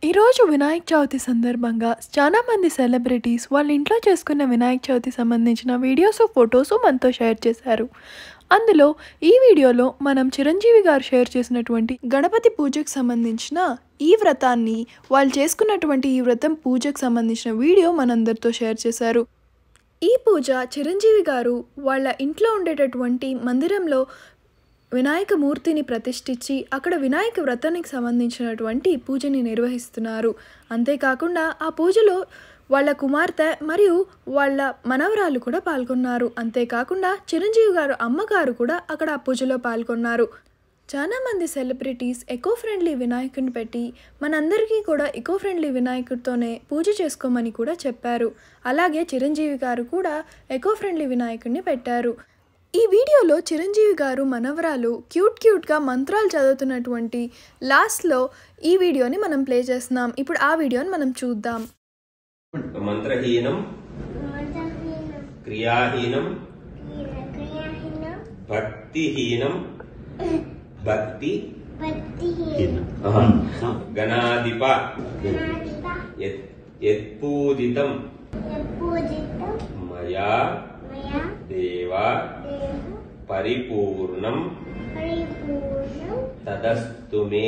ఈరోజు వినాయక చవితి సందర్భంగా చాలా మంది సెలబ్రిటీస్ వాళ్ళ ఇంట్లో చేసుకున్న వినాయక చవితి సంబంధించిన వీడియోస్ ఫొటోస్ మనతో షేర్ చేశారు అందులో ఈ వీడియోలో మనం చిరంజీవి గారు షేర్ చేసినటువంటి గణపతి పూజకు సంబంధించిన ఈ వ్రతాన్ని వాళ్ళు చేసుకున్నటువంటి ఈ వ్రతం పూజకు సంబంధించిన వీడియో మనందరితో షేర్ చేశారు ఈ పూజ చిరంజీవి గారు వాళ్ళ ఇంట్లో ఉండేటటువంటి మందిరంలో వినాయక మూర్తిని ప్రతిష్ఠించి అక్కడ వినాయక వ్రతానికి సంబంధించినటువంటి పూజని నిర్వహిస్తున్నారు అంతేకాకుండా ఆ పూజలో వాళ్ళ కుమార్తె మరియు వాళ్ళ మనవరాలు కూడా పాల్గొన్నారు అంతేకాకుండా చిరంజీవి గారు అమ్మగారు కూడా అక్కడ ఆ పూజలో పాల్గొన్నారు చాలా మంది సెలబ్రిటీస్ ఎకో ఫ్రెండ్లీ వినాయకుడిని పెట్టి మనందరికీ కూడా ఎకో ఫ్రెండ్లీ వినాయకుడితోనే పూజ చేసుకోమని కూడా చెప్పారు అలాగే చిరంజీవి గారు కూడా ఎకో ఫ్రెండ్లీ వినాయకుడిని పెట్టారు ఈ వీడియోలో చిరంజీవి గారు మనవరాలు క్యూట్ క్యూట్గా మంత్రాలు చదువుతున్నటువంటి లాస్ట్లో ఈ వీడియోని మనం ప్లే చేస్తున్నాం ఇప్పుడు ఆ వీడియోని మనం చూద్దాం మంత్రహీనం క్రియాహీనం భక్తిహీనం భక్తి ఆహా. గణాధిప యత్- యత్పూజితం మయా దేవ పరిపూర్ణం తదస్తు మే